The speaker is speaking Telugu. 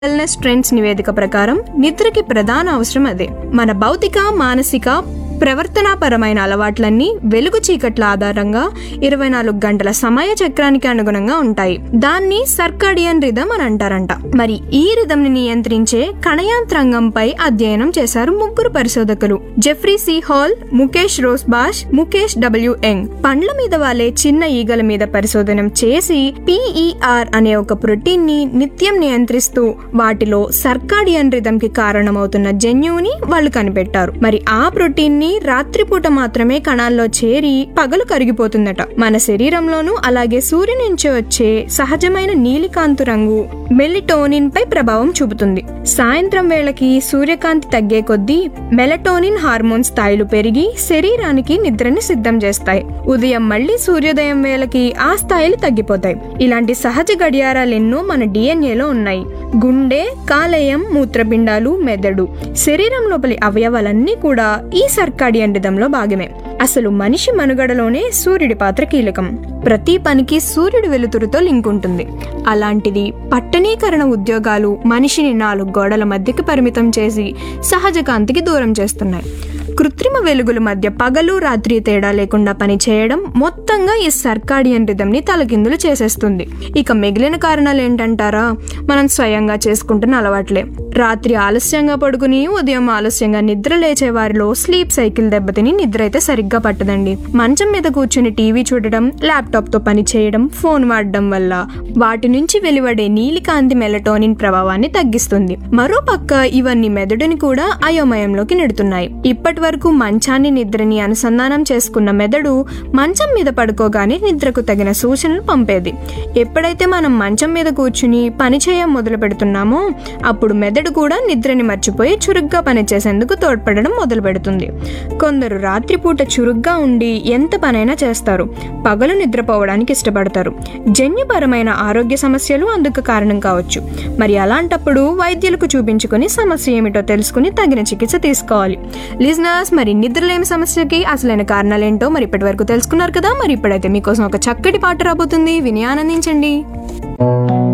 వెల్నెస్ ట్రెండ్స్ నివేదిక ప్రకారం నిద్రకి ప్రధాన అవసరం అదే మన భౌతిక మానసిక ప్రవర్తనాపరమైన అలవాట్లన్నీ వెలుగు చీకట్ల ఆధారంగా ఇరవై నాలుగు గంటల సమయ చక్రానికి అనుగుణంగా ఉంటాయి దాన్ని సర్కాడియన్ రిధం అని అంటారంట మరి ఈ రిధం ని నియంత్రించే కణయాంత్రాంగంపై అధ్యయనం చేశారు ముగ్గురు పరిశోధకులు జెఫ్రీ సి హాల్ ముఖేష్ రోస్బాష్ ముఖేష్ డబ్ల్యూ యంగ్ పండ్ల మీద వాలే చిన్న ఈగల మీద పరిశోధనం చేసి పిఈఆర్ అనే ఒక ప్రోటీన్ ని నిత్యం నియంత్రిస్తూ వాటిలో సర్కాడియన్ రిధం కి కారణమవుతున్న జన్యువుని వాళ్ళు కనిపెట్టారు మరి ఆ ప్రోటీన్ ని రాత్రిపూట మాత్రమే కణాల్లో చేరి పగలు కరిగిపోతుందట మన శరీరంలోనూ అలాగే సూర్యుని నుంచి వచ్చే సహజమైన నీలికాంతు రంగు మెలిటోనిన్ పై ప్రభావం చూపుతుంది సాయంత్రం వేళకి సూర్యకాంతి తగ్గే కొద్దీ మెలటోనిన్ హార్మోన్ స్థాయిలు పెరిగి శరీరానికి నిద్రని సిద్ధం చేస్తాయి ఉదయం మళ్ళీ సూర్యోదయం వేళకి ఆ స్థాయిలు తగ్గిపోతాయి ఇలాంటి సహజ గడియారాలు ఎన్నో మన డిఎన్ఏలో ఉన్నాయి గుండె కాలేయం మూత్రపిండాలు మెదడు శరీరం లోపలి అవయవాలన్నీ కూడా ఈ సర్కాడియన్ రిధంలో భాగమే అసలు మనిషి మనుగడలోనే సూర్యుడి పాత్ర కీలకం ప్రతి పనికి సూర్యుడి వెలుతురుతో లింక్ ఉంటుంది అలాంటిది పట్టణీకరణ ఉద్యోగాలు మనిషిని నాలుగు గోడల మధ్యకి పరిమితం చేసి సహజ కాంతికి దూరం చేస్తున్నాయి కృత్రిమ వెలుగుల మధ్య పగలు రాత్రి తేడా లేకుండా పని చేయడం మొత్తంగా ఈ సర్కాడియన్ రిధంని తలకిందులు చేసేస్తుంది ఇక మిగిలిన కారణాలు ఏంటంటారా మనం స్వయంగా చేసుకుంటున్న అలవాట్లే రాత్రి ఆలస్యంగా పడుకుని ఉదయం ఆలస్యంగా నిద్ర లేచే వారిలో స్లీప్ సైకిల్ దెబ్బతిని నిద్ర అయితే సరిగ్గా పట్టదండి మంచం మీద కూర్చుని టీవీ చూడడం ల్యాప్టాప్ తో పని చేయడం ఫోన్ వాడడం వల్ల వాటి నుంచి వెలువడే నీలికాంతి మెలటోనిన్ ప్రభావాన్ని తగ్గిస్తుంది మరో పక్క ఇవన్నీ మెదడుని కూడా అయోమయంలోకి నెడుతున్నాయి ఇప్పటి వరకు మంచాన్ని నిద్రని అనుసంధానం చేసుకున్న మెదడు మంచం మీద పడుకోగానే నిద్రకు తగిన సూచనలు పంపేది ఎప్పుడైతే మనం మంచం మీద కూర్చుని పని చేయ మొదలు పెడుతున్నామో అప్పుడు మెదడు కూడా నిద్రని మర్చిపోయి చురుగ్గా పనిచేసేందుకు తోడ్పడడం మొదలు పెడుతుంది కొందరు రాత్రిపూట చురుగ్గా ఉండి ఎంత పనైనా చేస్తారు పగలు నిద్రపోవడానికి ఇష్టపడతారు జన్యుపరమైన ఆరోగ్య సమస్యలు అందుకు కారణం కావచ్చు మరి అలాంటప్పుడు వైద్యులకు చూపించుకొని సమస్య ఏమిటో తెలుసుకుని తగిన చికిత్స తీసుకోవాలి లిజనర్స్ మరి నిద్రలేమి సమస్యకి అసలైన కారణాలేంటో మరి ఇప్పటి వరకు తెలుసుకున్నారు కదా మరి ఇప్పుడైతే మీకోసం ఒక చక్కటి పాట రాబోతుంది విని ఆనందించండి